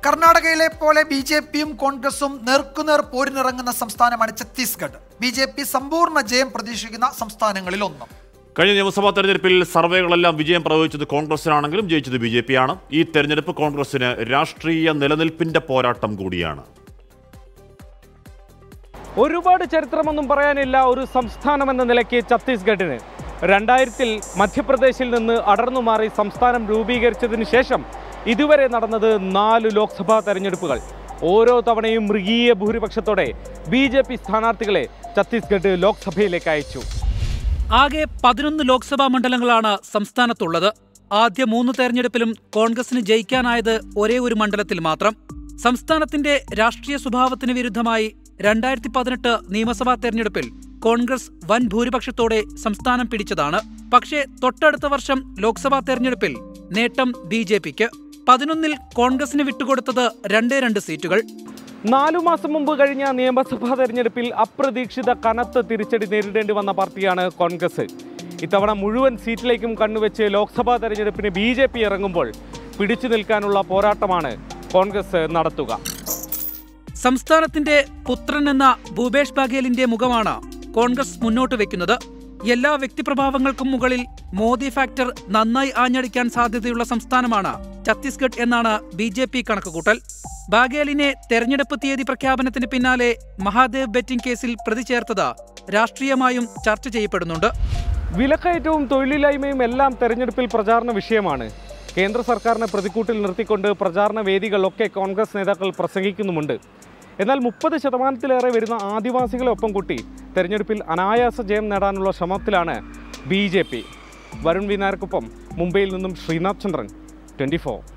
കർണാടകയിലെ പോലെ B J പിയും കോൺഗ്രസും നേർക്കുനേർ പോരിനിറങ്ങുന്ന സംസ്ഥാനമാണ് ഛത്തീസ്ഗഡ് ബി ജെ പി സമ്പൂർണ്ണ ജയം പ്രതീക്ഷിക്കുന്ന സംസ്ഥാനങ്ങളിൽ ഒന്ന് കഴിഞ്ഞ നിയമസഭാ തെരഞ്ഞെടുപ്പിൽ സർവേകളെല്ലാം വിജയം പ്രവചിച്ചത് കോൺഗ്രസിനാണെങ്കിലും ജയിച്ചത് ബി ജെ പിയാണ് ഈ തെരഞ്ഞെടുപ്പ് കോൺഗ്രസിന് രാഷ്ട്രീയ നിലനിൽപ്പിന്റെ പോരാട്ടം കൂടിയാണ് ഒരുപാട് ചരിത്രമൊന്നും പറയാനില്ല ഒരു സംസ്ഥാനം എന്ന നിലയ്ക്ക് ഛത്തീസ്ഗഡിന് രണ്ടായിരത്തിൽ മധ്യപ്രദേശിൽ നിന്ന് അടർന്നു മാറി സംസ്ഥാനം രൂപീകരിച്ചതിന് ശേഷം ഇതുവരെ നടന്നത് നാല് ലോക്സഭാ തെരഞ്ഞെടുപ്പുകൾ ഓരോ തവണയും മൃഗീയ ഭൂരിപക്ഷത്തോടെ ബി ജെ പി സ്ഥാനാർത്ഥികളെ ഛത്തീസ്ഗഡ് ലോക്സഭയിലേക്ക് അയച്ചു ആകെ പതിനൊന്ന് ലോക്സഭാ മണ്ഡലങ്ങളാണ് സംസ്ഥാനത്തുള്ളത് ആദ്യ മൂന്ന് തെരഞ്ഞെടുപ്പിലും കോൺഗ്രസിന് ജയിക്കാനായത് ഒരേ ഒരു മണ്ഡലത്തിൽ മാത്രം സംസ്ഥാനത്തിന്റെ രാഷ്ട്രീയ സ്വഭാവത്തിന് വിരുദ്ധമായി രണ്ടായിരത്തി പതിനെട്ട് നിയമസഭാ തെരഞ്ഞെടുപ്പിൽ കോൺഗ്രസ് വൻ ഭൂരിപക്ഷത്തോടെ സംസ്ഥാനം പിടിച്ചതാണ് പക്ഷേ തൊട്ടടുത്ത വർഷം ലോക്സഭാ തെരഞ്ഞെടുപ്പിൽ നേട്ടം ബി ജെ പിക്ക് പതിനൊന്നിൽ കോൺഗ്രസിന് വിട്ടുകൊടുത്തത് രണ്ടേ രണ്ട് സീറ്റുകൾ നാലു മാസം മുമ്പ് കഴിഞ്ഞ നിയമസഭാ തെരഞ്ഞെടുപ്പിൽ അപ്രതീക്ഷിത കനത്ത തിരിച്ചടി നേരിടേണ്ടി വന്ന പാർട്ടിയാണ് കോൺഗ്രസ് ഇത്തവണ മുഴുവൻ സീറ്റിലേക്കും കണ്ണുവെച്ച് ലോക്സഭാ തെരഞ്ഞെടുപ്പിന് ബി ജെ പി ഇറങ്ങുമ്പോൾ പിടിച്ചു നിൽക്കാനുള്ള പോരാട്ടമാണ് കോൺഗ്രസ് നടത്തുക സംസ്ഥാനത്തിന്റെ പുത്രൻ എന്ന ഭൂപേഷ് ബാഗേലിന്റെ മുഖമാണ് കോൺഗ്രസ് മുന്നോട്ട് വെക്കുന്നത് എല്ലാ വ്യക്തിപ്രഭാവങ്ങൾക്കും മുകളിൽ മോദി ഫാക്ടർ നന്നായി ആഞ്ഞടിക്കാൻ സാധ്യതയുള്ള സംസ്ഥാനമാണ് ഛത്തീസ്ഗഡ് എന്നാണ് ബി ജെ പി കണക്കുകൂട്ടൽ ബാഗേലിനെ തെരഞ്ഞെടുപ്പ് തീയതി പ്രഖ്യാപനത്തിന് പിന്നാലെ മഹാദേവ് ബെറ്റിംഗ് കേസിൽ പ്രതി ചേർത്തത് രാഷ്ട്രീയമായും ചർച്ച ചെയ്യപ്പെടുന്നുണ്ട് വിലക്കയറ്റവും തൊഴിലില്ലായ്മയും എല്ലാം തെരഞ്ഞെടുപ്പിൽ പ്രചാരണ വിഷയമാണ് കേന്ദ്ര സർക്കാരിനെ പ്രതിക്കൂട്ടിൽ നിർത്തിക്കൊണ്ട് പ്രചാരണ വേദികളിലൊക്കെ കോൺഗ്രസ് നേതാക്കൾ പ്രസംഗിക്കുന്നുമുണ്ട് എന്നാൽ മുപ്പത് ശതമാനത്തിലേറെ വരുന്ന ആദിവാസികളെ ഒപ്പം കൂട്ടി തെരഞ്ഞെടുപ്പിൽ അനായാസ ജയം നേടാനുള്ള ശ്രമത്തിലാണ് ബി ജെ പി വരുൺ വിനാർക്കൊപ്പം മുംബൈയിൽ നിന്നും ശ്രീനാഥ് ചന്ദ്രൻ ട്വൻറ്റി